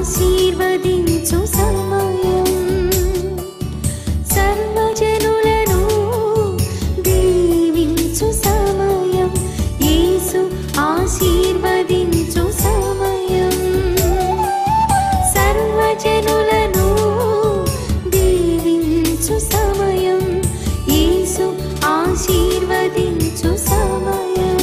ఆశీర్వదించు సమయం సర్వజనులను దీవించు సమయం యేసు ఆశీర్వదించు సమయం సర్వజనులను దీవించు సమయం యేసు ఆశీర్వదించు సమయం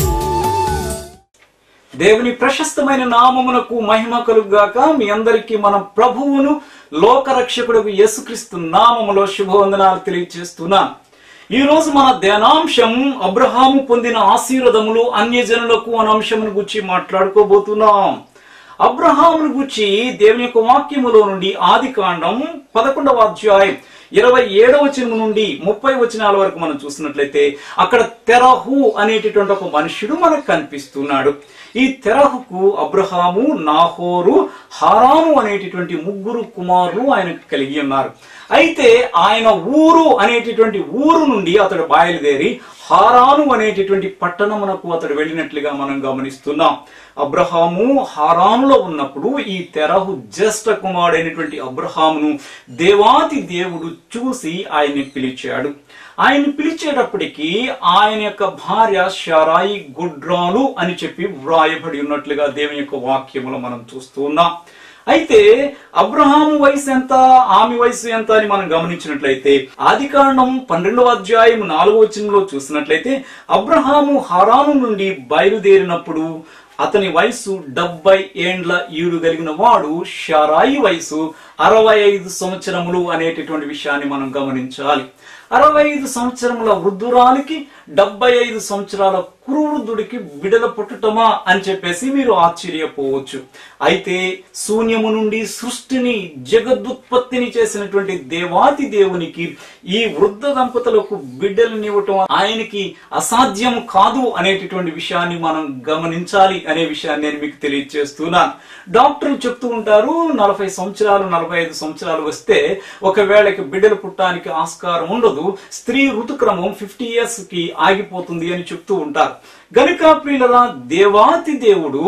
దేవుని ప్రశస్తమైన నామమునకు మహిమ కలుగాక మీ అందరికీ మన ప్రభువును లోకరక్షకుడు యేసుక్రీస్తు నామములో శుభవందనాలు తెలియజేస్తున్నాను ఈ రోజు మన ధ్యానాంశం అబ్రహాము పొందిన ఆశీర్వదములు అన్యజనులకు అనే అంశమును గురించి మాట్లాడుకోబోతున్నాం అబ్రహామును గురించి దేవుని యొక్క వాక్యములో నుండి ఆది కాండం పదకొండవ అధ్యాయం ఇరవై ఏడవ వచనం నుండి ముప్పై వచనాల వరకు మనం చూసినట్లయితే అక్కడ తెరహు అనేటటువంటి ఒక మనుష్యుడు మనకు కనిపిస్తున్నాడు ఈ తెరహుకు అబ్రహాము నాహోరు హారాము అనేటటువంటి ముగ్గురు కుమారులు ఆయనకు కలిగి ఉన్నారు అయితే ఆయన ఊరు అనేటటువంటి ఊరు నుండి అతడు బయలుదేరి హారాను అనేటటువంటి పట్టణమునకు అతడు వెళ్ళినట్లుగా మనం గమనిస్తున్నాం అబ్రహాము హారానులో ఉన్నప్పుడు ఈ తెరహు జ్యేష్ఠ కుమారుడైనటువంటి అబ్రహామును దేవాతి దేవుడు చూసి ఆయన్ని పిలిచాడు ఆయన్ని పిలిచేటప్పటికి ఆయన యొక్క భార్య షరాయి గుడ్రాలు అని చెప్పి వ్రాయబడి ఉన్నట్లుగా దేవుని యొక్క వాక్యములో మనం చూస్తూ ఉన్నాం అయితే అబ్రహాము వయసు ఎంత ఆమె వయసు ఎంత అని మనం గమనించినట్లయితే ఆది కాండం పన్నెండవ అధ్యాయం నాలుగవ వచనంలో చూసినట్లయితే అబ్రహాము హరాను నుండి బయలుదేరినప్పుడు అతని వయసు డెబ్బై ఏండ్ల ఈడు కలిగిన వాడు షరాయి వయసు అరవై ఐదు సంవత్సరములు అనేటటువంటి విషయాన్ని మనం గమనించాలి అరవై ఐదు సంవత్సరముల వృద్ధురాలికి డెబ్బై ఐదు సంవత్సరాల కురువృద్ధుడికి బిడల పుట్టటమా అని చెప్పేసి మీరు ఆశ్చర్యపోవచ్చు అయితే శూన్యము నుండి సృష్టిని జగదుత్పత్తిని చేసినటువంటి దేవాతి దేవునికి ఈ వృద్ధ దంపతులకు బిడ్డలనివ్వటం ఆయనకి అసాధ్యం కాదు అనేటటువంటి విషయాన్ని మనం గమనించాలి అనే విషయాన్ని నేను మీకు తెలియజేస్తున్నాను డాక్టర్లు చెప్తూ ఉంటారు నలభై సంవత్సరాలు నలభై ఐదు సంవత్సరాలు వస్తే ఒకవేళకి బిడ్డలు పుట్టడానికి ఆస్కారం ఉండదు స్త్రీ ఋతుక్రమం ఫిఫ్టీ ఇయర్స్ కి ఆగిపోతుంది అని చెప్తూ ఉంటారు గనుక ప్రియులరా దేవాతి దేవుడు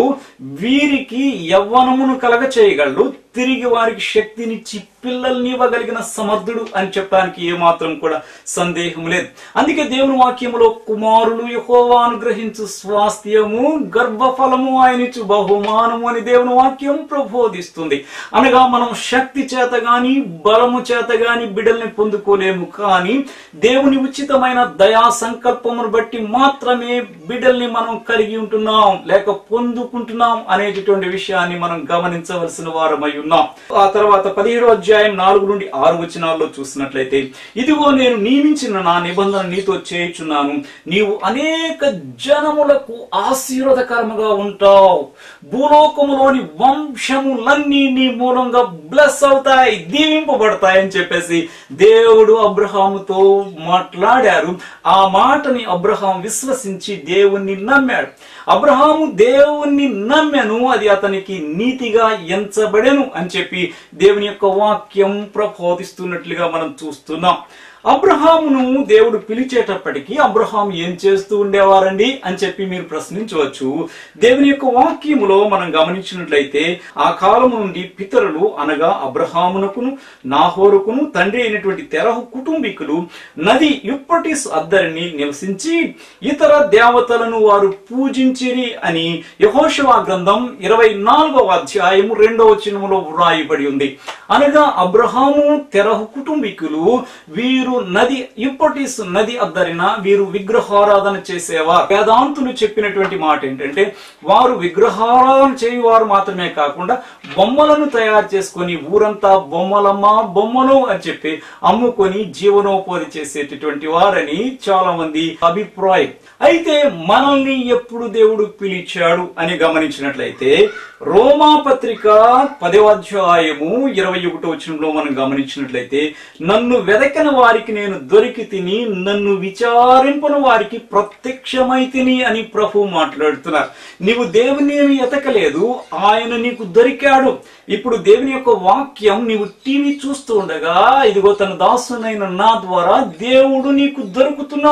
వీరికి యవ్వనమును కలగ చేయగలడు తిరిగి వారికి శక్తినిచ్చి పిల్లల్ని ఇవ్వగలిగిన సమర్థుడు అని చెప్పడానికి ఏమాత్రం కూడా సందేహం లేదు అందుకే దేవుని వాక్యములో కుమారులు యహోవా అనుగ్రహించు స్వాస్థ్యము గర్భఫలము ఆయనిచ్చు బహుమానము అని దేవుని వాక్యం ప్రబోధిస్తుంది అనగా మనం శక్తి చేత గాని బలము చేత గాని బిడ్డల్ని పొందుకోలేము కానీ దేవుని ఉచితమైన దయా సంకల్పమును బట్టి మాత్రమే బిడ్డల్ని మనం కలిగి ఉంటున్నాం లేక పొందుకుంటున్నాం అనేటటువంటి విషయాన్ని మనం గమనించవలసిన వారమై ఉన్నాం ఆ తర్వాత పదిహేడు అధ్యాయం నాలుగు నుండి ఆరు వచనాల్లో చూసినట్లయితే ఇదిగో నేను నియమించిన నా నిబంధన నీతో చేయుచున్నాను నీవు అనేక జనములకు ఆశీర్వదకరముగా ఉంటావు భూలోకములోని వంశములన్నీ నీ మూలంగా బ్లెస్ అవుతాయి దీవింపబడతాయి అని చెప్పేసి దేవుడు అబ్రహాముతో మాట్లాడారు ఆ మాటని అబ్రహాం విశ్వసించి దేవుణ్ణి నమ్మాడు అబ్రహాము దేవుణ్ణి నమ్మెను అది అతనికి నీతిగా ఎంచబడెను అని చెప్పి దేవుని యొక్క వాక్యం ప్రబోధిస్తున్నట్లుగా మనం చూస్తున్నాం అబ్రహామును దేవుడు పిలిచేటప్పటికి అబ్రహాం ఏం చేస్తూ ఉండేవారండి అని చెప్పి మీరు ప్రశ్నించవచ్చు దేవుని యొక్క వాక్యములో మనం గమనించినట్లయితే ఆ కాలము నుండి పితరులు అనగా అబ్రహామునకును నాహోరుకును తండ్రి అయినటువంటి తెరహు కుటుంబీకులు నది యుప్పటిస్ అద్దరిని నివసించి ఇతర దేవతలను వారు పూజించిరి అని యహోషవా గ్రంథం ఇరవై నాలుగవ అధ్యాయము రెండవ చిన్నములో వ్రాయబడి ఉంది అనగా అబ్రహాము తెరహు కుటుంబీకులు వీరు నది యుప్పటిస్ నది అద్దరిన వీరు విగ్రహారాధన చేసేవారు వేదాంతులు చెప్పినటువంటి మాట ఏంటంటే వారు విగ్రహారాధన చేయువారు మాత్రమే కాకుండా బొమ్మలను తయారు చేసుకొని ఊరంతా బొమ్మలమ్మ బొమ్మలు అని చెప్పి అమ్ముకొని జీవనోపాధి చేసేటటువంటి వారని చాలా మంది అభిప్రాయం అయితే మనల్ని ఎప్పుడు దేవుడు పిలిచాడు అని గమనించినట్లయితే రోమా పత్రిక పదవ అధ్యాయము ఇరవై ఒకటో వచనంలో మనం గమనించినట్లయితే నన్ను వెదకన వారికి నేను దొరికి తిని నన్ను విచారింపని వారికి ప్రత్యక్షమై తిని అని ప్రభు మాట్లాడుతున్నారు నీవు దేవుని ఏమి ఎతకలేదు ఆయన నీకు దొరికాడు ఇప్పుడు దేవుని యొక్క వాక్యం నీవు టీవీ చూస్తూ ఉండగా ఇదిగో తన దాసునైన నా ద్వారా దేవుడు నీకు దొరుకుతున్నాడు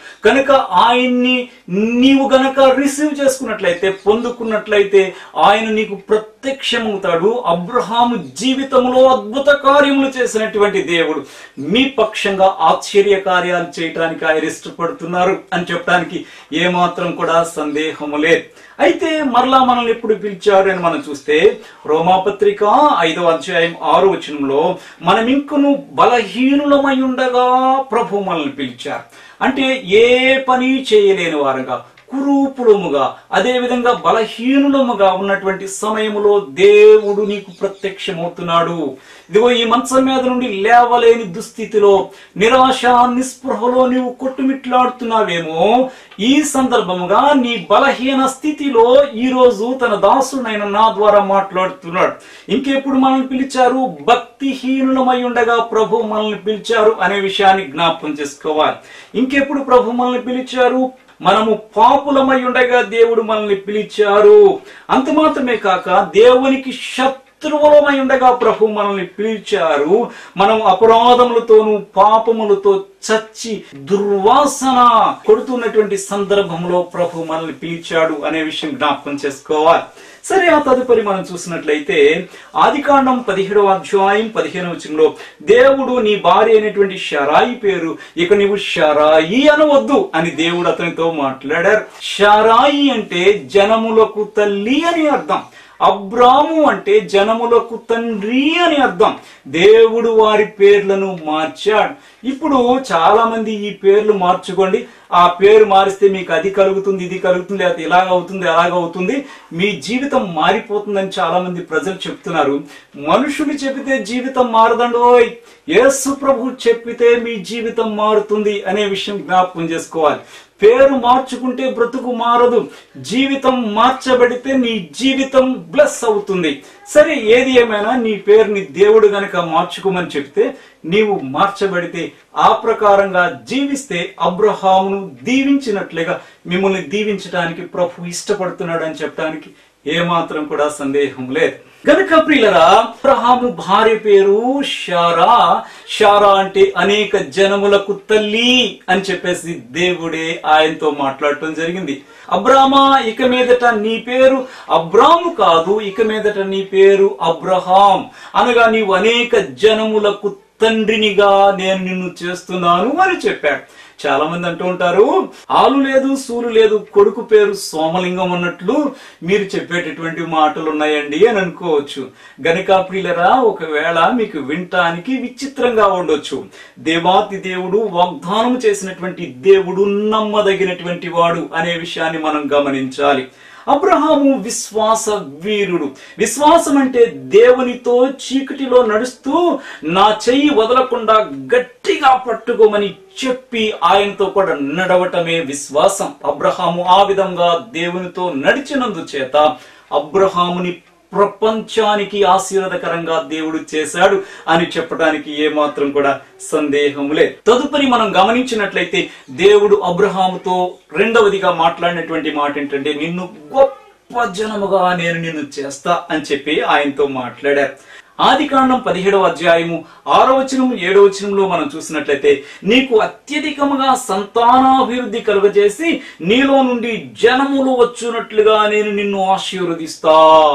కనుక ఆయన్ని నీవు గనక రిసీవ్ చేసుకున్నట్లయితే పొందుకున్నట్లయితే ఆయన నీకు ప్రత్యక్షమవుతాడు అబ్రహాము జీవితంలో అద్భుత కార్యములు చేసినటువంటి దేవుడు మీ పక్షంగా ఆశ్చర్య కార్యాలు చేయటానికి ఆయన ఇష్టపడుతున్నారు అని చెప్పడానికి ఏమాత్రం కూడా సందేహము లేదు అయితే మరలా మనల్ని ఎప్పుడు పిలిచారు అని మనం చూస్తే రోమాపత్రిక ఐదవ అధ్యాయం ఆరో వచనంలో మనం ఇంకను బలహీనులమై ఉండగా ప్రభు మనల్ని పిలిచారు అంటే ఏ పని చేయలేని వారుగా కురూపులముగా అదే విధంగా బలహీనులముగా ఉన్నటువంటి సమయములో దేవుడు నీకు ప్రత్యక్షమవుతున్నాడు ఇదిగో ఈ మంచం మీద నుండి లేవలేని దుస్థితిలో నిరాశ నిస్పృహలో నీవు కొట్టుమిట్లాడుతున్నావేమో ఈ సందర్భముగా నీ బలహీన స్థితిలో ఈ రోజు తన దాసుడైన నా ద్వారా మాట్లాడుతున్నాడు ఇంకెప్పుడు మనల్ని పిలిచారు భక్తిహీనులమై ఉండగా ప్రభు మనల్ని పిలిచారు అనే విషయాన్ని జ్ఞాపకం చేసుకోవాలి ఇంకెప్పుడు ప్రభు మనల్ని పిలిచారు మనము పాపులమై ఉండగా దేవుడు మనల్ని పిలిచారు అంత మాత్రమే కాక దేవునికి శత్రువులమై ఉండగా ప్రభు మనల్ని పిలిచారు మనం అపరాధములతోనూ పాపములతో చచ్చి దుర్వాసన కొడుతున్నటువంటి సందర్భంలో ప్రభు మనల్ని పిలిచాడు అనే విషయం జ్ఞాపకం చేసుకోవాలి సరే ఆ తదుపరి మనం చూసినట్లయితే ఆదికాండం పదిహేడవ అధ్యాయం పదిహేనవ వచనంలో దేవుడు నీ భార్య అయినటువంటి షరాయి పేరు ఇక నీవు షరాయి అనవద్దు అని దేవుడు అతనితో మాట్లాడారు షరాయి అంటే జనములకు తల్లి అని అర్థం అబ్రాము అంటే జనములకు తండ్రి అని అర్థం దేవుడు వారి పేర్లను మార్చాడు ఇప్పుడు చాలా మంది ఈ పేర్లు మార్చుకోండి ఆ పేరు మారిస్తే మీకు అది కలుగుతుంది ఇది కలుగుతుంది లేకపోతే ఇలాగ అవుతుంది అలాగ అవుతుంది మీ జీవితం మారిపోతుందని చాలా మంది ప్రజలు చెప్తున్నారు మనుషులు చెబితే జీవితం మారదండోయ్ యేసు ప్రభు చెప్పితే మీ జీవితం మారుతుంది అనే విషయం జ్ఞాపకం చేసుకోవాలి పేరు మార్చుకుంటే బ్రతుకు మారదు జీవితం మార్చబడితే నీ జీవితం బ్లెస్ అవుతుంది సరే ఏది ఏమైనా నీ పేరుని దేవుడు గనక మార్చుకోమని చెప్తే నీవు మార్చబడితే ఆ ప్రకారంగా జీవిస్తే అబ్రహామును దీవించినట్లుగా మిమ్మల్ని దీవించడానికి ప్రభు ఇష్టపడుతున్నాడు అని చెప్పడానికి ఏమాత్రం కూడా సందేహం లేదు గనుక ప్రియులరా అబ్రహాము భార్య పేరు షారా షారా అంటే అనేక జనములకు తల్లి అని చెప్పేసి దేవుడే ఆయనతో మాట్లాడటం జరిగింది అబ్రామా ఇక మీదట నీ పేరు అబ్రాము కాదు ఇక మీదట నీ పేరు అబ్రహాం అనగా నీవు అనేక జనములకు తండ్రినిగా నేను నిన్ను చేస్తున్నాను అని చెప్పాడు చాలా మంది అంటూ ఉంటారు ఆలు లేదు సూలు లేదు కొడుకు పేరు సోమలింగం అన్నట్లు మీరు చెప్పేటటువంటి మాటలు ఉన్నాయండి అని అనుకోవచ్చు గనుక ప్రియులరా ఒకవేళ మీకు వినటానికి విచిత్రంగా ఉండొచ్చు దేవాతి దేవుడు వాగ్దానం చేసినటువంటి దేవుడు నమ్మదగినటువంటి వాడు అనే విషయాన్ని మనం గమనించాలి అబ్రహాము విశ్వాస వీరుడు విశ్వాసం అంటే దేవునితో చీకటిలో నడుస్తూ నా చెయ్యి వదలకుండా గట్టిగా పట్టుకోమని చెప్పి ఆయనతో కూడా నడవటమే విశ్వాసం అబ్రహాము ఆ విధంగా దేవునితో నడిచినందు చేత అబ్రహాముని ప్రపంచానికి ఆశీర్వదకరంగా దేవుడు చేశాడు అని చెప్పడానికి ఏమాత్రం కూడా సందేహం లేదు తదుపరి మనం గమనించినట్లయితే దేవుడు అబ్రహాముతో రెండవదిగా మాట్లాడినటువంటి మాట ఏంటంటే నిన్ను గొప్ప జనముగా నేను నిన్ను చేస్తా అని చెప్పి ఆయనతో మాట్లాడారు ఆది కాండం పదిహేడవ అధ్యాయము ఆరో వచనం ఏడో వచనంలో మనం చూసినట్లయితే నీకు అత్యధికముగా సంతానాభివృద్ధి కలుగజేసి నీలో నుండి జనములు వచ్చునట్లుగా నేను నిన్ను ఆశీర్వదిస్తా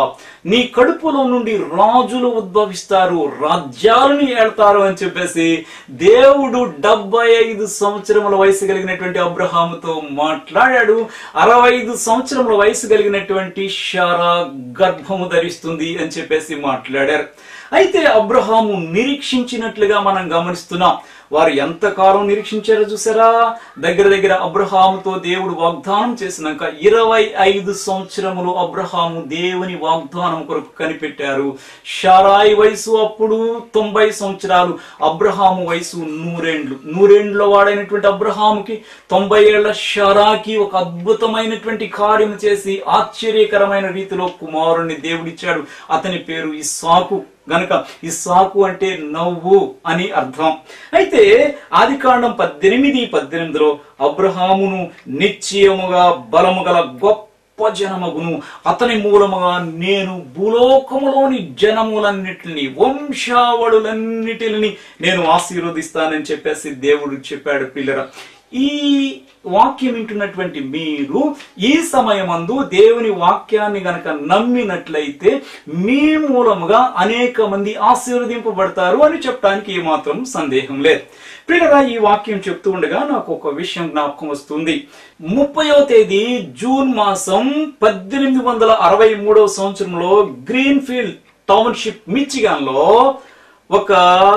నీ కడుపులో నుండి రాజులు ఉద్భవిస్తారు రాజ్యాలను ఏళ్తారు అని చెప్పేసి దేవుడు డెబ్బై ఐదు సంవత్సరముల వయసు కలిగినటువంటి అబ్రహాముతో మాట్లాడాడు అరవై ఐదు సంవత్సరముల వయసు కలిగినటువంటి షారా గర్భము ధరిస్తుంది అని చెప్పేసి మాట్లాడారు అయితే అబ్రహాము నిరీక్షించినట్లుగా మనం గమనిస్తున్నాం వారు ఎంతకాలం నిరీక్షించారో చూసారా దగ్గర దగ్గర అబ్రహాముతో దేవుడు వాగ్దానం చేసినాక ఇరవై ఐదు సంవత్సరములు అబ్రహాము దేవుని వాగ్దానం కొరకు కనిపెట్టారు షారాయి వయసు అప్పుడు తొంభై సంవత్సరాలు అబ్రహాము వయసు నూరేండ్లు నూరేండ్ల వాడైనటువంటి అబ్రహాముకి తొంభై ఏళ్ల షారాకి ఒక అద్భుతమైనటువంటి కార్యం చేసి ఆశ్చర్యకరమైన రీతిలో కుమారుణ్ణి దేవుడిచ్చాడు అతని పేరు ఇస్సాకు గనక ఇస్సాకు అంటే నవ్వు అని అర్థం అయితే ఆది కాండం పద్దెనిమిది పద్దెనిమిదిలో అబ్రహామును నిశ్చయముగా బలము గల గొప్ప జనమగును అతని మూలముగా నేను భూలోకములోని జనములన్నిటిని వంశావళులన్నిటిని నేను ఆశీర్వదిస్తానని చెప్పేసి దేవుడు చెప్పాడు పిల్లర ఈ వాక్యం వింటున్నటువంటి మీరు ఈ సమయమందు దేవుని వాక్యాన్ని గనక నమ్మినట్లయితే మీ మూలముగా అనేక మంది ఆశీర్వదింపబడతారు అని చెప్పడానికి ఏమాత్రం సందేహం లేదు ప్రియులరా ఈ వాక్యం చెప్తూ ఉండగా నాకు ఒక విషయం జ్ఞాపకం వస్తుంది ముప్పయో తేదీ జూన్ మాసం పద్దెనిమిది వందల అరవై మూడవ సంవత్సరంలో గ్రీన్ ఫీల్డ్ టౌన్షిప్ మిచిగాన్ లో ఒక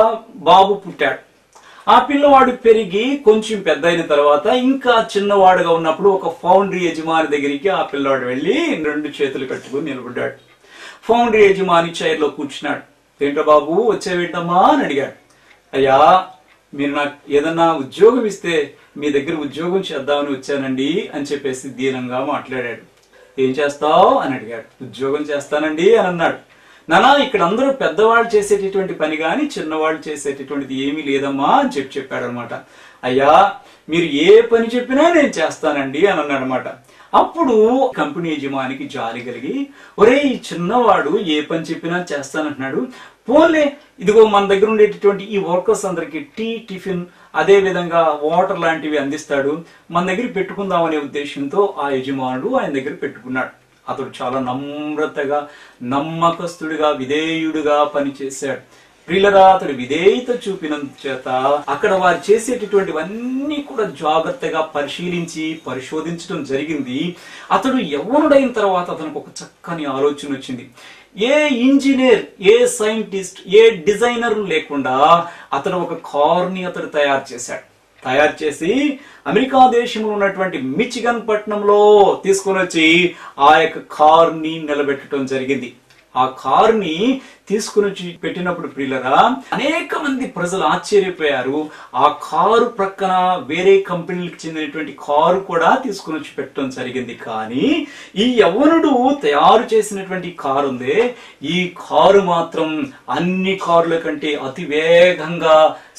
బాబు పుట్టాడు ఆ పిల్లవాడు పెరిగి కొంచెం పెద్ద అయిన తర్వాత ఇంకా చిన్నవాడుగా ఉన్నప్పుడు ఒక ఫౌండరీ యజమాని దగ్గరికి ఆ పిల్లవాడు వెళ్ళి రెండు చేతులు కట్టుకుని నిలబడ్డాడు ఫౌండరీ యజమాని చైర్లో కూర్చున్నాడు ఏంటో బాబు వచ్చేవేంటమ్మా అని అడిగాడు అయ్యా మీరు నాకు ఏదన్నా ఉద్యోగం ఇస్తే మీ దగ్గర ఉద్యోగం చేద్దామని వచ్చానండి అని చెప్పేసి దీనంగా మాట్లాడాడు ఏం చేస్తావు అని అడిగాడు ఉద్యోగం చేస్తానండి అని అన్నాడు నానా ఇక్కడ అందరూ పెద్దవాళ్ళు చేసేటటువంటి పని కానీ చిన్నవాళ్ళు చేసేటటువంటిది ఏమీ లేదమ్మా అని చెప్పి చెప్పాడు అనమాట అయ్యా మీరు ఏ పని చెప్పినా నేను చేస్తానండి అని అన్నాడు అనమాట అప్పుడు కంపెనీ యజమానికి జాలి కలిగి ఒరే ఈ చిన్నవాడు ఏ పని చెప్పినా చేస్తానంటున్నాడు పోలే ఇదిగో మన దగ్గర ఉండేటటువంటి ఈ వర్కర్స్ అందరికి టీ టిఫిన్ అదే విధంగా వాటర్ లాంటివి అందిస్తాడు మన దగ్గర పెట్టుకుందాం అనే ఉద్దేశంతో ఆ యజమానుడు ఆయన దగ్గర పెట్టుకున్నాడు అతడు చాలా నమ్రతగా నమ్మకస్తుడిగా విధేయుడిగా పనిచేశాడు ప్రియులరా అతడు విధేయత చూపినంత చేత అక్కడ వారు చేసేటటువంటివన్నీ కూడా జాగ్రత్తగా పరిశీలించి పరిశోధించడం జరిగింది అతడు యవ్వనుడైన తర్వాత అతనికి ఒక చక్కని ఆలోచన వచ్చింది ఏ ఇంజనీర్ ఏ సైంటిస్ట్ ఏ డిజైనర్ లేకుండా అతడు ఒక కార్ ని అతడు తయారు చేశాడు తయారు చేసి అమెరికా దేశంలో ఉన్నటువంటి మిచిగన్ పట్టణంలో తీసుకొని వచ్చి ఆ యొక్క కార్ ని నిలబెట్టడం జరిగింది ఆ కార్ ని తీసుకుని వచ్చి పెట్టినప్పుడు ప్రియులరా అనేక మంది ప్రజలు ఆశ్చర్యపోయారు ఆ కారు ప్రక్కన వేరే కంపెనీలకు చెందినటువంటి కారు కూడా తీసుకుని వచ్చి పెట్టడం జరిగింది కానీ ఈ యవ్వనుడు తయారు చేసినటువంటి కారు ఉందే ఈ కారు మాత్రం అన్ని కారుల కంటే అతి వేగంగా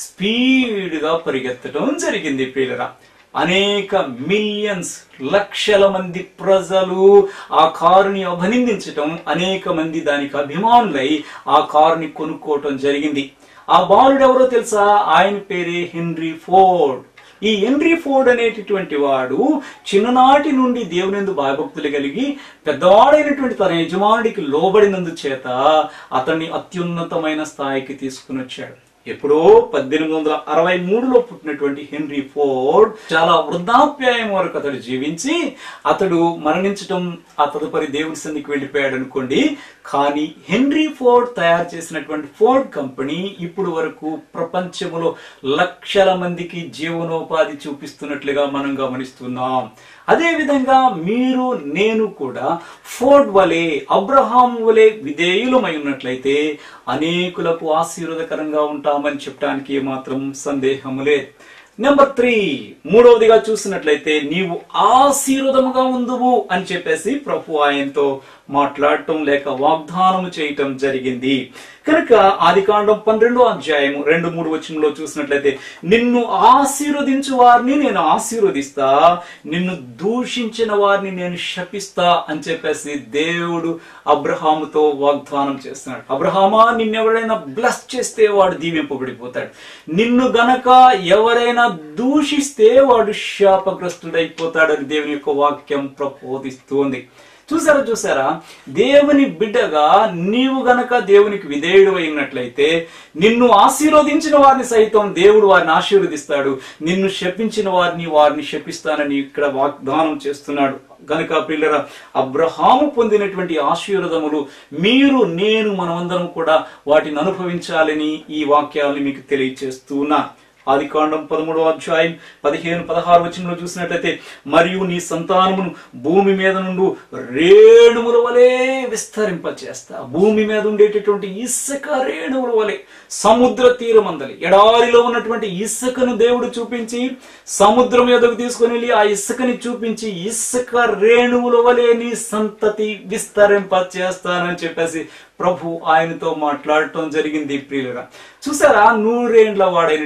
స్పీడ్ గా పరిగెత్తడం జరిగింది ప్రియులరా అనేక మిలియన్స్ లక్షల మంది ప్రజలు ఆ కారుని అభినందించటం అనేక మంది దానికి అభిమానులై ఆ కారుని కొనుక్కోవటం జరిగింది ఆ బాలుడు ఎవరో తెలుసా ఆయన పేరే హెన్రీ ఫోర్డ్ ఈ హెన్రీ ఫోర్డ్ అనేటటువంటి వాడు చిన్ననాటి నుండి దేవునిందు భయభక్తులు కలిగి పెద్దవాడైనటువంటి తన యజమానుడికి లోబడినందు చేత అతన్ని అత్యున్నతమైన స్థాయికి తీసుకుని వచ్చాడు ఎప్పుడో పద్దెనిమిది వందల అరవై మూడులో పుట్టినటువంటి హెన్రీ ఫోర్డ్ చాలా వృద్ధాప్యాయం వరకు అతడు జీవించి అతడు మరణించటం ఆ తదుపరి దేవుని సన్నికి వెళ్ళిపోయాడు అనుకోండి కానీ హెన్రీ ఫోర్డ్ తయారు చేసినటువంటి ఫోర్డ్ కంపెనీ ఇప్పుడు వరకు ప్రపంచంలో లక్షల మందికి జీవనోపాధి చూపిస్తున్నట్లుగా మనం గమనిస్తున్నాం అదే విధంగా మీరు నేను కూడా ఫోర్డ్ వలె అబ్రహాం వలె విధేయులమై ఉన్నట్లయితే అనేకులకు ఆశీర్వదకరంగా ఉంటామని చెప్పడానికి ఏమాత్రం సందేహము లేదు నెంబర్ త్రీ మూడవదిగా చూసినట్లయితే నీవు ఆశీర్వదముగా ఉందువు అని చెప్పేసి ప్రభు ఆయనతో మాట్లాడటం లేక వాగ్దానం చేయటం జరిగింది కనుక ఆదికాండం పన్నెండో అధ్యాయము రెండు మూడు వచనంలో చూసినట్లయితే నిన్ను ఆశీర్వదించు వారిని నేను ఆశీర్వదిస్తా నిన్ను దూషించిన వారిని నేను శపిస్తా అని చెప్పేసి దేవుడు అబ్రహాముతో వాగ్దానం చేస్తున్నాడు అబ్రహామా నిన్నెవరైనా బ్లస్ చేస్తే వాడు దీవింపబడిపోతాడు నిన్ను గనక ఎవరైనా దూషిస్తే వాడు శాపగ్రస్తుడైపోతాడని దేవుని యొక్క వాక్యం ప్రబోధిస్తుంది చూసారా చూసారా దేవుని బిడ్డగా నీవు గనక దేవునికి విధేయుడు అయినట్లయితే నిన్ను ఆశీర్వదించిన వారిని సైతం దేవుడు వారిని ఆశీర్వదిస్తాడు నిన్ను శపించిన వారిని వారిని శపిస్తానని ఇక్కడ వాగ్దానం చేస్తున్నాడు గనుక పిల్లల అబ్రహాము పొందినటువంటి ఆశీర్వదములు మీరు నేను మనమందరం కూడా వాటిని అనుభవించాలని ఈ వాక్యాలను మీకు తెలియచేస్తున్నాను ఆది కాండం పదమూడవ అధ్యాయం పదిహేను పదహారు వచనంలో చూసినట్లయితే మరియు నీ సంతానమును భూమి మీద నుండి రేణువుల వలె విస్తరింపచేస్తా భూమి మీద ఉండేటటువంటి ఇసుక రేణువుల వలె సముద్ర తీరమందలి ఎడారిలో ఉన్నటువంటి ఇసుకను దేవుడు చూపించి సముద్రం ఎదుగు తీసుకుని వెళ్ళి ఆ ఇసుకని చూపించి ఇసుక రేణువుల వలె నీ సంతతి విస్తరింప చేస్తానని చెప్పేసి ప్రభు ఆయనతో మాట్లాడటం జరిగింది ప్రియులుగా చూసారా నూరేండ్ల వాడైనటువంటి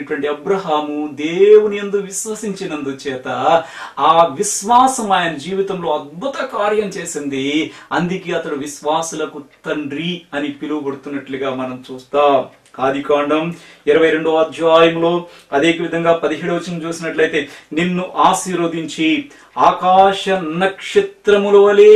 అబ్రహాము దేవుని యందు విశ్వసించినందు చేత ఆ విశ్వాసం ఆయన జీవితంలో అద్భుత కార్యం చేసింది అందుకే అతడు విశ్వాసులకు తండ్రి అని పిలువబడుతున్నట్లుగా మనం చూస్తాం ఆది కాండం ఇరవై రెండో అధ్యాయంలో అదే విధంగా పదిహేడవ వచనం చూసినట్లయితే నిన్ను ఆశీర్వదించి ఆకాశ నక్షత్రముల వలె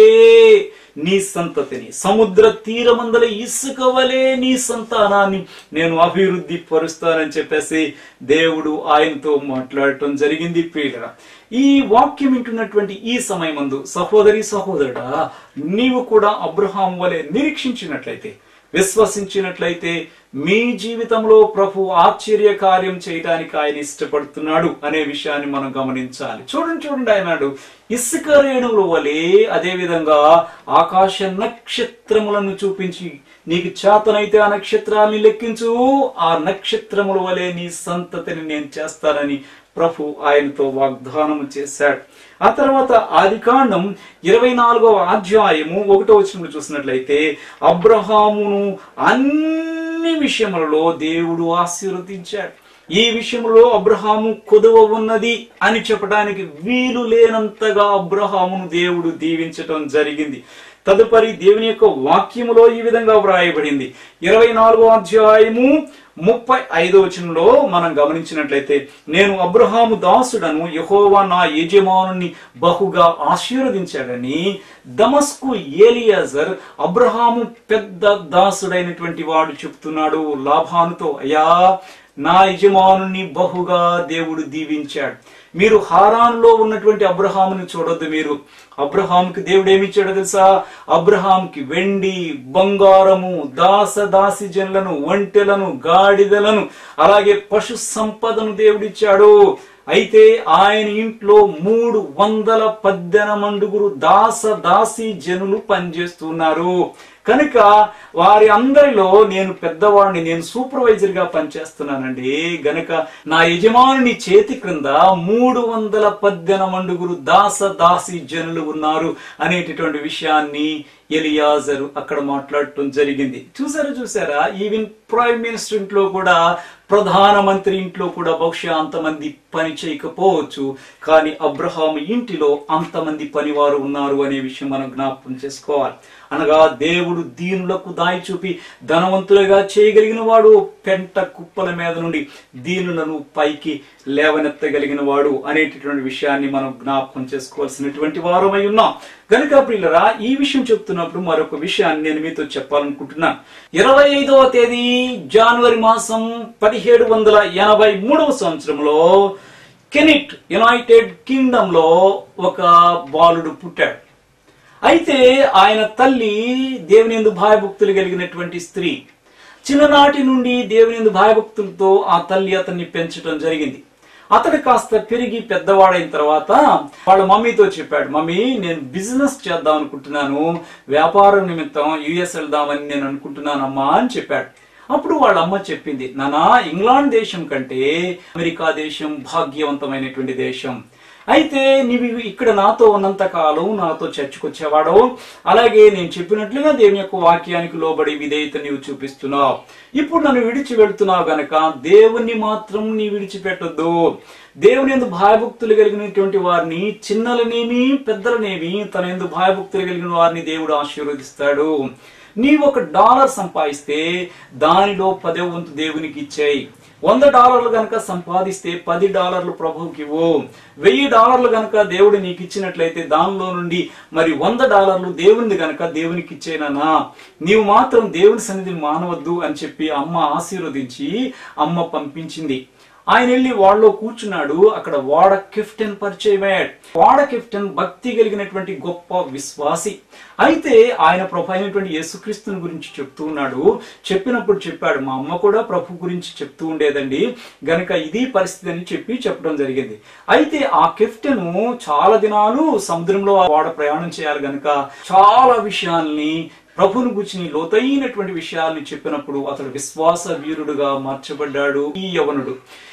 నీ సంతతిని సముద్ర తీరమందల ఇసుక వలె నీ సంతానాన్ని నేను అభివృద్ధి పరుస్తానని చెప్పేసి దేవుడు ఆయనతో మాట్లాడటం జరిగింది ప్రియులరా ఈ వాక్యం వింటున్నటువంటి ఈ సమయమందు సహోదరి సహోదరుడా నీవు కూడా అబ్రహాం వలె నిరీక్షించినట్లయితే విశ్వసించినట్లయితే మీ జీవితంలో ప్రభు ఆశ్చర్య కార్యం చేయడానికి ఆయన ఇష్టపడుతున్నాడు అనే విషయాన్ని మనం గమనించాలి చూడండి చూడండి ఆయనాడు ఇసుక రేణువుల వలె అదే విధంగా ఆకాశ నక్షత్రములను చూపించి నీకు చేతనైతే ఆ నక్షత్రాన్ని లెక్కించు ఆ నక్షత్రముల వలె నీ సంతతిని నేను చేస్తానని ప్రభు ఆయనతో వాగ్దానం చేశాడు ఆ తర్వాత ఆది కాండం ఇరవై నాలుగవ అధ్యాయము ఒకటో వచనంలో చూసినట్లయితే అబ్రహామును అన్ని విషయములలో దేవుడు ఆశీర్వదించాడు ఈ విషయంలో అబ్రహాము కొదువ ఉన్నది అని చెప్పడానికి వీలు లేనంతగా అబ్రహామును దేవుడు దీవించటం జరిగింది తదుపరి దేవుని యొక్క వాక్యములో ఈ విధంగా వ్రాయబడింది ఇరవై నాలుగో అధ్యాయము ముప్పై ఐదో వచనంలో మనం గమనించినట్లయితే నేను అబ్రహాము దాసుడను యహోవా నా యజమానుని బహుగా ఆశీర్వదించాడని దమస్కు ఏలియాజర్ అబ్రహాము పెద్ద దాసుడైనటువంటి వాడు చెప్తున్నాడు లాభానుతో అయ్యా నా యజమానుని బహుగా దేవుడు దీవించాడు మీరు హారాన్లో ఉన్నటువంటి అబ్రహాముని చూడొద్దు మీరు అబ్రహాంకి దేవుడు ఏమిచ్చాడో తెలుసా అబ్రహాంకి వెండి బంగారము దాస దాసి జనులను ఒంటెలను గాడిదలను అలాగే పశు సంపదను దేవుడిచ్చాడు అయితే ఆయన ఇంట్లో మూడు వందల పద్దెనమండుగురు దాస దాసి జనులు పనిచేస్తున్నారు కనుక వారి అందరిలో నేను పెద్దవాడిని నేను సూపర్వైజర్ గా పనిచేస్తున్నానండి గనుక నా యజమానుని చేతి క్రింద మూడు వందల పద్దెనమండుగురు దాస దాసి జనులు ఉన్నారు అనేటటువంటి విషయాన్ని ఎలియాజరు అక్కడ మాట్లాడటం జరిగింది చూసారా చూసారా ఈవెన్ ప్రైమ్ మినిస్టర్ ఇంట్లో కూడా ప్రధానమంత్రి ఇంట్లో కూడా బహుశా అంతమంది పని చేయకపోవచ్చు కానీ అబ్రహాం ఇంటిలో అంతమంది పనివారు ఉన్నారు అనే విషయం మనం జ్ఞాపకం చేసుకోవాలి అనగా దేవుడు దీనులకు దాయి చూపి ధనవంతులుగా చేయగలిగిన వాడు పెంట కుప్పల మీద నుండి దీనులను పైకి లేవనెత్తగలిగిన వాడు అనేటటువంటి విషయాన్ని మనం జ్ఞాపకం చేసుకోవాల్సినటువంటి వారమై ఉన్నాం గనుక ప్రియులరా ఈ విషయం చెప్తున్నప్పుడు మరొక విషయాన్ని నేను మీతో చెప్పాలనుకుంటున్నాను ఇరవై ఐదవ తేదీ జనవరి మాసం పదిహేడు వందల ఎనభై మూడవ సంవత్సరంలో కెనిట్ యునైటెడ్ కింగ్డమ్ లో ఒక బాలుడు పుట్టాడు అయితే ఆయన తల్లి దేవుని ఎందు భయభక్తులు కలిగినటువంటి స్త్రీ చిన్ననాటి నుండి దేవుని ఎందు భయభక్తులతో ఆ తల్లి అతన్ని పెంచడం జరిగింది అతడు కాస్త పెరిగి పెద్దవాడైన తర్వాత వాళ్ళ మమ్మీతో చెప్పాడు మమ్మీ నేను బిజినెస్ చేద్దాం అనుకుంటున్నాను వ్యాపారం నిమిత్తం యుఎస్ వెళ్దామని నేను అనుకుంటున్నానమ్మా అని చెప్పాడు అప్పుడు వాళ్ళ అమ్మ చెప్పింది నానా ఇంగ్లాండ్ దేశం కంటే అమెరికా దేశం భాగ్యవంతమైనటువంటి దేశం అయితే నీవు ఇక్కడ నాతో ఉన్నంత కాలం నాతో చర్చకొచ్చేవాడు అలాగే నేను చెప్పినట్లుగా దేవుని యొక్క వాక్యానికి లోబడి విధేయత నీవు చూపిస్తున్నావు ఇప్పుడు నన్ను విడిచి వెళ్తున్నావు గనక దేవుణ్ణి మాత్రం నీ విడిచిపెట్టొద్దు దేవుని ఎందు భయభక్తులు కలిగినటువంటి వారిని చిన్నలనేమి పెద్దలనేమి తన ఎందు భయభక్తులు కలిగిన వారిని దేవుడు ఆశీర్వదిస్తాడు నీవు ఒక డాలర్ సంపాదిస్తే దానిలో పదే వంతు దేవునికి ఇచ్చేయి వంద డాలర్లు గనక సంపాదిస్తే పది డాలర్లు ప్రభువుకి ఇవ్వు వెయ్యి డాలర్లు గనక దేవుడు నీకు ఇచ్చినట్లయితే దానిలో నుండి మరి వంద డాలర్లు దేవునిది గనక దేవునికి ఇచ్చేనా నీవు మాత్రం దేవుని సన్నిధిని మానవద్దు అని చెప్పి అమ్మ ఆశీర్వదించి అమ్మ పంపించింది ఆయన వెళ్ళి వాళ్ళలో కూర్చున్నాడు అక్కడ వాడ కెఫ్టెన్ పరిచయం అయ్యాడు వాడ కెఫ్టెన్ భక్తి కలిగినటువంటి గొప్ప విశ్వాసి అయితే ఆయన ప్రభు అయినటువంటి యేసుక్రీస్తుని గురించి చెప్తూ ఉన్నాడు చెప్పినప్పుడు చెప్పాడు మా అమ్మ కూడా ప్రభు గురించి చెప్తూ ఉండేదండి గనక ఇది పరిస్థితి అని చెప్పి చెప్పడం జరిగింది అయితే ఆ కెఫ్టెన్ చాలా దినాలు సముద్రంలో వాడ ప్రయాణం చేయాలి గనక చాలా విషయాల్ని ప్రభుని గురించి లోతైనటువంటి విషయాల్ని చెప్పినప్పుడు అతడు విశ్వాస వీరుడుగా మార్చబడ్డాడు ఈ యవనుడు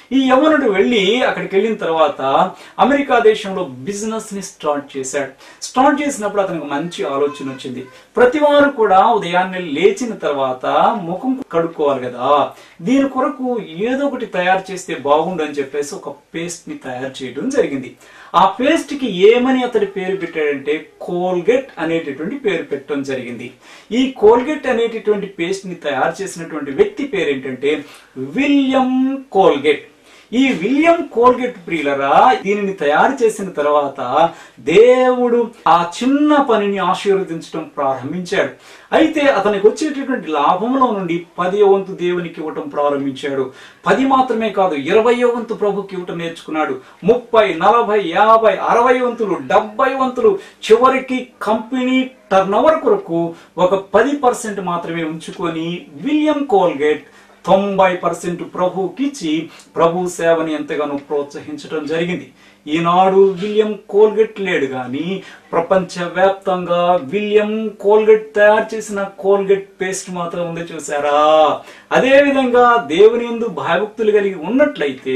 ఈ యవనుడు వెళ్ళి అక్కడికి వెళ్ళిన తర్వాత అమెరికా దేశంలో బిజినెస్ ని స్టార్ట్ చేశాడు స్టార్ట్ చేసినప్పుడు అతనికి మంచి ఆలోచన వచ్చింది ప్రతి వారు కూడా ఉదయాన్నే లేచిన తర్వాత ముఖం కడుక్కోవాలి కదా దీని కొరకు ఏదో ఒకటి తయారు చేస్తే బాగుండు అని చెప్పేసి ఒక పేస్ట్ ని తయారు చేయడం జరిగింది ఆ పేస్ట్ కి ఏమని అతడి పేరు పెట్టాడంటే కోల్గేట్ అనేటటువంటి పేరు పెట్టడం జరిగింది ఈ కోల్గేట్ అనేటటువంటి పేస్ట్ ని తయారు చేసినటువంటి వ్యక్తి పేరు ఏంటంటే విలియం కోల్గేట్ ఈ విలియం కోల్గేట్ ప్రియులరా దీనిని తయారు చేసిన తర్వాత దేవుడు ఆ చిన్న పనిని ఆశీర్వదించడం ప్రారంభించాడు అయితే అతనికి వచ్చేటటువంటి లాభంలో నుండి పది వంతు దేవునికి ఇవ్వటం ప్రారంభించాడు పది మాత్రమే కాదు ఇరవై వంతు ప్రభుకి ఇవ్వటం నేర్చుకున్నాడు ముప్పై నలభై యాభై అరవై వంతులు డెబ్బై వంతులు చివరికి కంపెనీ టర్న్ కొరకు ఒక పది పర్సెంట్ మాత్రమే ఉంచుకొని విలియం కోల్గేట్ తొంభై పర్సెంట్ ప్రభుకిచ్చి ప్రభు సేవని ఎంతగానో ప్రోత్సహించడం జరిగింది ఈనాడు విలియం కోల్గేట్ లేడు కానీ ప్రపంచవ్యాప్తంగా విలియం కోల్గేట్ తయారు చేసిన కోల్గేట్ పేస్ట్ మాత్రం ఉంది చూసారా అదే విధంగా దేవుని ఎందు భయభక్తులు కలిగి ఉన్నట్లయితే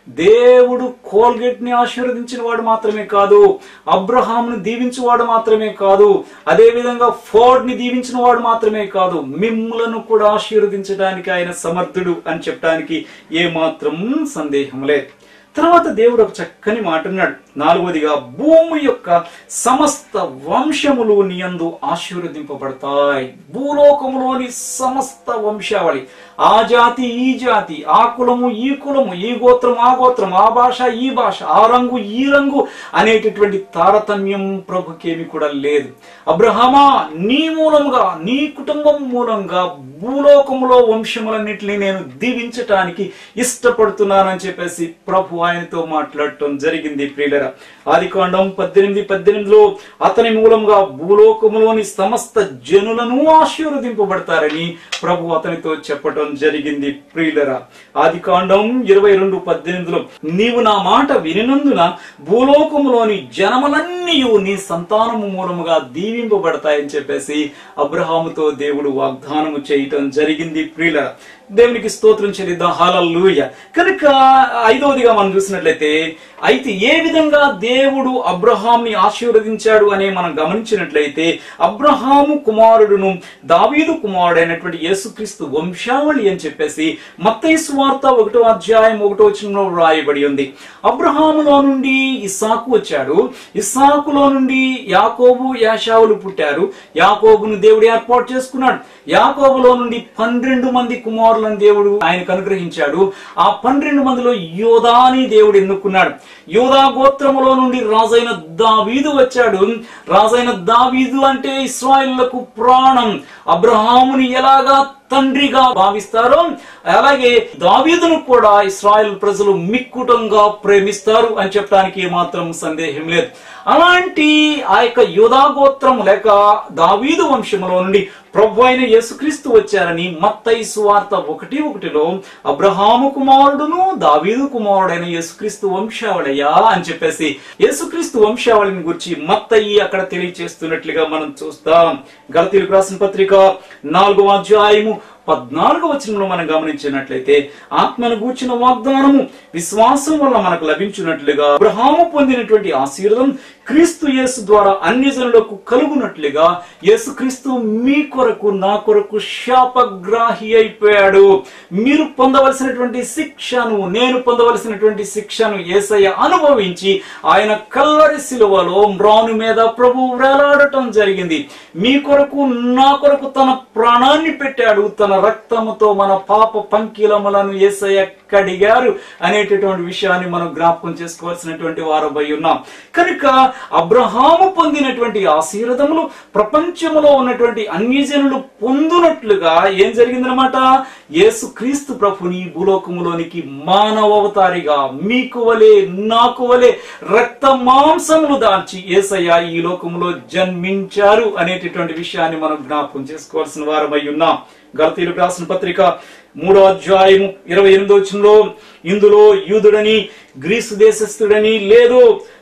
దేవుడు కోల్గేట్ ని ఆశీర్వదించిన వాడు మాత్రమే కాదు అబ్రహాంను దీవించిన వాడు మాత్రమే కాదు అదే విధంగా ఫోర్డ్ ని దీవించిన వాడు మాత్రమే కాదు మిమ్ములను కూడా ఆశీర్వదించడానికి ఆయన సమర్థుడు అని చెప్పడానికి ఏ మాత్రం సందేహం లేదు తర్వాత దేవుడు ఒక చక్కని మాట అన్నాడు నాలుగవదిగా భూమి యొక్క సమస్త వంశములు నీయందు ఆశీర్వదింపబడతాయి భూలోకములోని సమస్త వంశావళి ఆ జాతి ఈ జాతి ఆ కులము ఈ కులము ఈ గోత్రం ఆ గోత్రం ఆ భాష ఈ భాష ఆ రంగు ఈ రంగు అనేటటువంటి తారతమ్యం ప్రభుకేమి కూడా లేదు అబ్రహమా నీ మూలముగా నీ కుటుంబం మూలంగా భూలోకములో వంశములన్నింటినీ నేను దీవించటానికి ఇష్టపడుతున్నానని చెప్పేసి ప్రభు ఆయనతో మాట్లాడటం జరిగింది ప్రియులరా ఆది కాండం పద్దెనిమిది పద్దెనిమిదిలో అతని మూలంగా భూలోకములోని సమస్త జనులను ఆశీర్వదింపబడతారని ప్రభు అతనితో చెప్పటం జరిగింది ప్రియులరా ఆది కాండం ఇరవై రెండు పద్దెనిమిదిలో నీవు నా మాట వినినందున భూలోకములోని జనములన్నీ నీ సంతానము మూలముగా దీవింపబడతాయని చెప్పేసి అబ్రహాముతో దేవుడు వాగ్దానము చేయటం జరిగింది ప్రియులరా దేవునికి స్తోత్రం చెల్లిద్దాం హాలూయ కనుక ఐదవదిగా మనం చూసినట్లయితే అయితే ఏ విధంగా దేవుడు అబ్రహాంని ఆశీర్వదించాడు అనే మనం గమనించినట్లయితే అబ్రహాము కుమారుడును దావీదు కుమారుడైనటువంటి యేసుక్రీస్తు వంశావళి అని చెప్పేసి మత్తయి వార్త ఒకటో అధ్యాయం ఒకటో వచనంలో రాయబడి ఉంది అబ్రహాములో నుండి ఇస్సాకు వచ్చాడు ఇస్సాకులో నుండి యాకోబు యాషావులు పుట్టారు యాకోబును దేవుడు ఏర్పాటు చేసుకున్నాడు యాకోబులో నుండి పన్నెండు మంది కుమారులను దేవుడు ఆయనకు అనుగ్రహించాడు ఆ పన్నెండు మందిలో యోధాని దేవుడు ఎన్నుకున్నాడు యోధా గోత్రములో నుండి రాజైన దావీదు వచ్చాడు రాజైన దావీదు అంటే ఇస్రాయిల్లకు ప్రాణం అబ్రహాముని ఎలాగా తండ్రిగా భావిస్తారో అలాగే దావీదును కూడా ఇస్రాయల్ ప్రజలు మిక్కుటంగా ప్రేమిస్తారు అని చెప్పడానికి ఏమాత్రం సందేహం లేదు అలాంటి ఆ యొక్క యోధా గోత్రం లేక దావీదు వంశములో నుండి ప్రభు అయిన యేసుక్రీస్తు వచ్చారని మత్తయి సువార్త ఒకటి ఒకటిలో అబ్రహాము కుమారుడును దావీదు కుమారుడైన యేసుక్రీస్తు వంశావళయ్యా అని చెప్పేసి యేసుక్రీస్తు వంశావళిని గురించి మత్తయి అక్కడ తెలియచేస్తున్నట్లుగా మనం చూస్తాం గలతీలకు రాసిన పత్రిక నాలుగవ అధ్యాయము పద్నాలుగు వచనంలో మనం గమనించినట్లయితే ఆత్మను గూర్చిన వాగ్దానము విశ్వాసం వల్ల మనకు లభించినట్లుగా అబ్రహాము పొందినటువంటి ఆశీర్వాదం క్రీస్తు యేసు ద్వారా అన్య జనులకు కలుగునట్లుగా యేసు క్రీస్తు మీ కొరకు నా కొరకు శాపగ్రాహి అయిపోయాడు మీరు పొందవలసినటువంటి శిక్షను నేను పొందవలసినటువంటి శిక్షను ఏసయ్య అనుభవించి ఆయన కల్లరి శిలువలో మ్రాను మీద ప్రభు వేలాడటం జరిగింది మీ కొరకు నా కొరకు తన ప్రాణాన్ని పెట్టాడు తన రక్తముతో మన పాప పంకిలములను ఏసయ్య కడిగారు అనేటటువంటి విషయాన్ని మనం జ్ఞాపకం చేసుకోవాల్సినటువంటి వారమై ఉన్నాం కనుక అబ్రహాము పొందినటువంటి ఆశీర్వదములు ప్రపంచములో ఉన్నటువంటి అన్యజనులు పొందునట్లుగా ఏం జరిగిందనమాట యేసు క్రీస్తు ప్రభుని భూలోకములోనికి మానవ అవతారిగా మీకు వలె నాకు వలె రక్త మాంసములు దాల్చి ఏసయ్య ఈ లోకములో జన్మించారు అనేటటువంటి విషయాన్ని మనం జ్ఞాపకం చేసుకోవాల్సిన వారమై ఉన్నాం గలతీలకు రాసిన పత్రిక మూడో అధ్యాయము ఇరవై ఎనిమిదో వచనంలో ఇందులో యూదుడని గ్రీసు దేశస్థుడని లేదు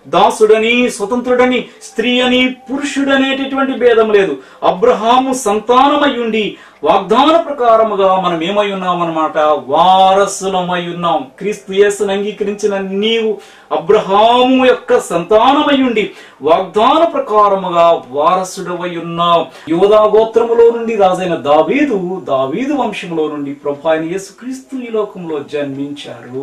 దాసుడని స్వతంత్రుడని స్త్రీ అని పురుషుడనేటటువంటి భేదం లేదు అబ్రహాము సంతానమై ఉండి వాగ్దాన ప్రకారముగా మనం ఏమై ఉన్నాం అనమాట వారసులమై ఉన్నాం క్రీస్తు యేసును అంగీకరించిన నీవు అబ్రహాము యొక్క సంతానమై ఉండి వాగ్దాన ప్రకారముగా వారసుడవై ఉన్నావు యోధా గోత్రములో నుండి రాజైన దావీదు దావీదు వంశములో నుండి ప్రభు అయిన యేసుక్రీస్తు ఈ లోకంలో జన్మించారు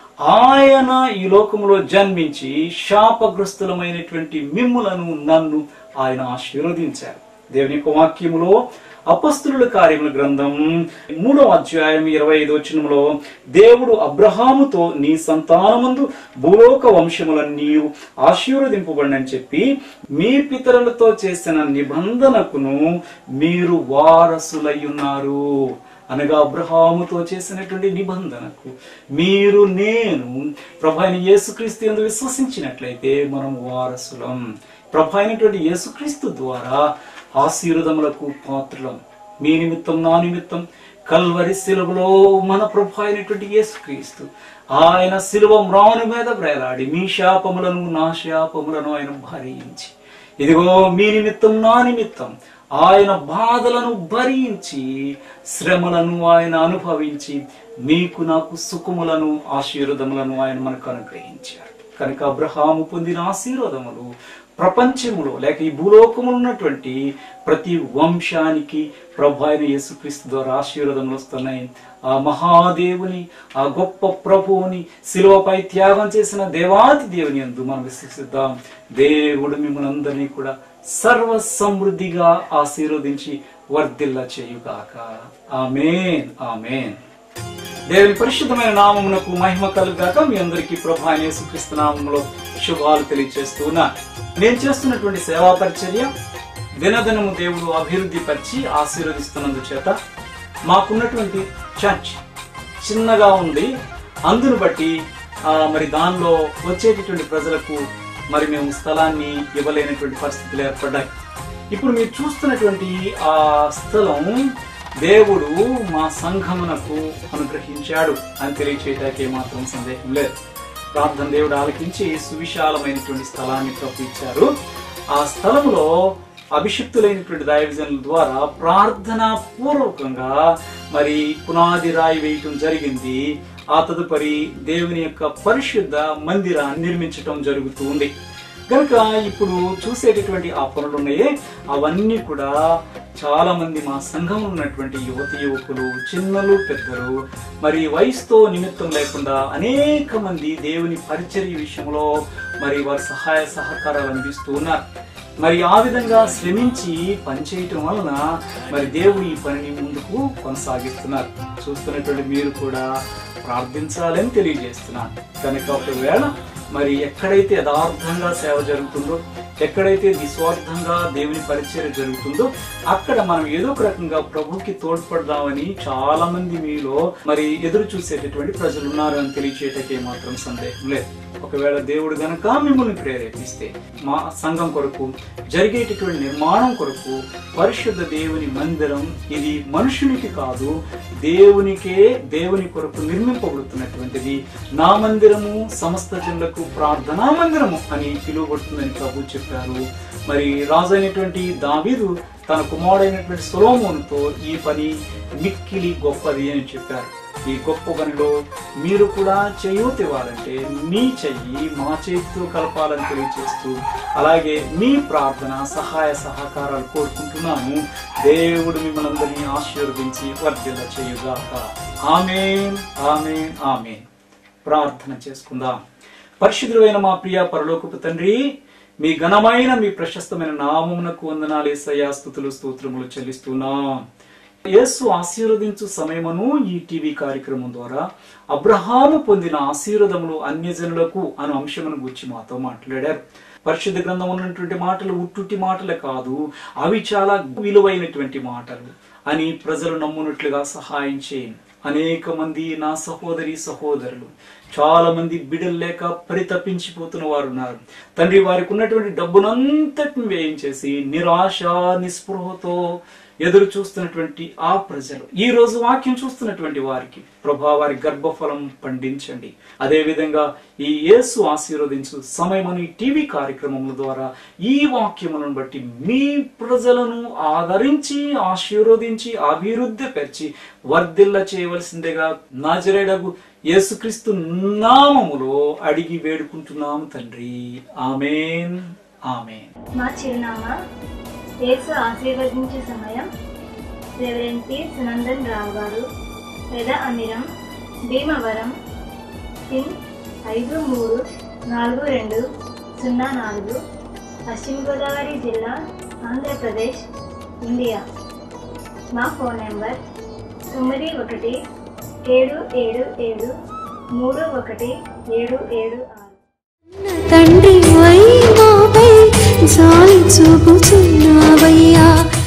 ఆయన ఈ లోకంలో జన్మించి శాపగ్రస్తులమైనటువంటి మిమ్ములను నన్ను ఆయన ఆశీర్వదించారు దేవుని యొక్క వాక్యములో అపస్తుల కార్యముల గ్రంథం మూడవ అధ్యాయం ఇరవై ఐదు వచనంలో దేవుడు అబ్రహాముతో నీ సంతానమందు భూలోక వంశములను నీవు ఆశీర్వదింపబడినని చెప్పి మీ పితరులతో చేసిన నిబంధనకును మీరు వారసులై ఉన్నారు అనగా అబ్రహాముతో చేసినటువంటి నిబంధనకు మీరు నేను ప్రభు అయిన యేసుక్రీస్తు ఎందు విశ్వసించినట్లయితే మనం వారసులం ప్రభు అయినటువంటి యేసుక్రీస్తు ద్వారా ఆశీర్వదములకు పాత్రులం మీ నిమిత్తం నా నిమిత్తం కల్వరి శిలువలో మన ప్రభు అయినటువంటి యేసుక్రీస్తు ఆయన శిలువ మ్రాను మీద వేలాడి మీ శాపములను నా శాపములను ఆయన భరించి ఇదిగో మీ నిమిత్తం నా నిమిత్తం ఆయన బాధలను భరించి శ్రమలను ఆయన అనుభవించి మీకు నాకు సుఖములను ఆశీర్వదములను ఆయన మనకు అనుగ్రహించారు కనుక అబ్రహాము పొందిన ఆశీర్వాదములు ప్రపంచములో లేక ఈ భూలోకములో ఉన్నటువంటి ప్రతి వంశానికి ప్రభు అయిన యేసుక్రీస్తు ద్వారా ఆశీర్వాదములు వస్తున్నాయి ఆ మహాదేవుని ఆ గొప్ప ప్రభువుని శిలువపై త్యాగం చేసిన దేవాది దేవుని అందు మనం విశ్వసిద్దాం దేవుడు మిమ్మల్ని అందరినీ కూడా సర్వ సమృద్ధిగా ఆశీర్వదించి వర్ధిల్ల చేయుగాక ఆమెన్ ఆమెన్ దేవుని పరిశుద్ధమైన నామమునకు మహిమ కలుగాక మీ అందరికీ ప్రభా అయిన యేసుక్రీస్తు నామములో శుభాలు తెలియజేస్తున్నా నేను చేస్తున్నటువంటి సేవా పరిచర్య దినదినము దేవుడు అభివృద్ధి పరిచి ఆశీర్వదిస్తున్నందు చేత మాకున్నటువంటి చర్చ్ చిన్నగా ఉంది అందును బట్టి ఆ, మరి దానిలో వచ్చేటటువంటి ప్రజలకు మరి మేము స్థలాన్ని ఇవ్వలేనటువంటి పరిస్థితులు ఏర్పడ్డాయి ఇప్పుడు మీరు చూస్తున్నటువంటి ఆ స్థలం దేవుడు మా సంఘమునకు అనుగ్రహించాడు అని తెలియచేయటానికి మాత్రం సందేహం లేదు ప్రార్థన దేవుడు ఆలకించి సువిశాలమైనటువంటి స్థలాన్ని ప్రభు ఇచ్చారు ఆ స్థలములో అభిషిక్తులైనటువంటి దైవజనుల ద్వారా ప్రార్థన పూర్వకంగా మరి పునాది రాయి వేయటం జరిగింది ఆ తదుపరి దేవుని యొక్క పరిశుద్ధ మందిరాన్ని నిర్మించటం జరుగుతూ ఉంది కనుక ఇప్పుడు చూసేటటువంటి ఆ పనులు ఉన్నాయే అవన్నీ కూడా చాలా మంది మా సంఘంలో ఉన్నటువంటి యువతి యువకులు చిన్నలు పెద్దలు మరి వయసుతో నిమిత్తం లేకుండా అనేక మంది దేవుని పరిచర్య విషయంలో మరి వారి సహాయ సహకారాలు అందిస్తూ ఉన్నారు మరి ఆ విధంగా శ్రమించి పనిచేయటం వలన మరి దేవుడు ఈ పనిని ముందుకు కొనసాగిస్తున్నారు చూస్తున్నటువంటి మీరు కూడా ప్రార్థించాలని తెలియజేస్తున్నాను కనుక ఒకవేళ మరి ఎక్కడైతే యథార్థంగా సేవ జరుగుతుందో ఎక్కడైతే నిస్వార్థంగా దేవుని పరిచయం జరుగుతుందో అక్కడ మనం ఏదో ఒక రకంగా ప్రభుకి తోడ్పడదామని చాలా మంది మీలో మరి ఎదురు చూసేటటువంటి ప్రజలు ఉన్నారు అని తెలియచేయటకే మాత్రం సందేహం లేదు ఒకవేళ దేవుడు గనక మిమ్మల్ని ప్రేరేపిస్తే మా సంఘం కొరకు జరిగేటటువంటి నిర్మాణం కొరకు పరిశుద్ధ దేవుని మందిరం ఇది మనుషునికి కాదు దేవునికే దేవుని కొరకు నిర్మింపబడుతున్నటువంటిది నా మందిరము సమస్త జనులకు ప్రార్థనా మందిరము అని పిలువబడుతుందని ప్రభు చెప్పారు మరి రాజు అయినటువంటి దావీదు తన కుమారుడైనటువంటి సొలోమోనుతో ఈ పని మిక్కిలి గొప్పది అని చెప్పారు ఈ గొప్ప పనిలో మీరు కూడా చేయూతివ్వాలంటే మీ చెయ్యి మా చేతితో కలపాలని తెలియజేస్తూ అలాగే మీ ప్రార్థన సహాయ సహకారాలు కోరుకుంటున్నాము దేవుడు మిమ్మల్ని అందరినీ ఆశీర్వదించి వర్ధిల్ల చేయుగాక ఆమెన్ ఆమెన్ ఆమెన్ ప్రార్థన చేసుకుందాం పరిశుద్ధుడైన మా ప్రియ పరలోకపు తండ్రి మీ ఘనమైన మీ ప్రశస్తమైన నామమునకు వందనాలు ఏసయ్యా స్థుతులు స్తోత్రములు చెల్లిస్తున్నాం యేసు ఆశీర్వదించు సమయమును ఈ టీవీ కార్యక్రమం ద్వారా అబ్రహాము పొందిన ఆశీర్వదములు అన్యజనులకు అను అంశమును గురించి మాతో మాట్లాడారు పరిశుద్ధ గ్రంథం ఉన్నటువంటి మాటలు ఉట్టుటి మాటలే కాదు అవి చాలా విలువైనటువంటి మాటలు అని ప్రజలు నమ్మునట్లుగా సహాయం చేయండి అనేక మంది నా సహోదరి సహోదరులు చాలా మంది బిడలు లేక పరితపించిపోతున్న వారు ఉన్నారు తండ్రి వారికి ఉన్నటువంటి డబ్బునంతటిని వ్యయం చేసి నిరాశ నిస్పృహతో ఎదురు చూస్తున్నటువంటి ఆ ప్రజలు ఈ రోజు వాక్యం చూస్తున్నటువంటి వారికి ప్రభా వారి గర్భఫలం పండించండి అదే విధంగా ఈ యేసు ఆశీర్వదించు సమయమని టీవీ కార్యక్రమముల ద్వారా ఈ వాక్యములను బట్టి మీ ప్రజలను ఆదరించి ఆశీర్వదించి అభివృద్ధి పరిచి వర్ధిల్ల చేయవలసిందిగా నాజరేడగు యేసుక్రీస్తు నామములో అడిగి వేడుకుంటున్నాము తండ్రి ఆమెన్ ఆమెన్ మా చిరునామా యేసు ఆశీర్వదించే సమయం రెవరెంట్ పి సునందన్ రావు గారు పెద అమిరం భీమవరం పిన్ ఐదు మూడు నాలుగు రెండు సున్నా నాలుగు పశ్చిమ గోదావరి జిల్లా ఆంధ్రప్రదేశ్ ఇండియా మా ఫోన్ నెంబర్ తొమ్మిది ఒకటి ఏడు ఏడు ఏడు మూడు ఒకటి ఏడు ఏడు ఆరు తండ్రి వై మాపై జాలి చూపుచున్నావయ్యా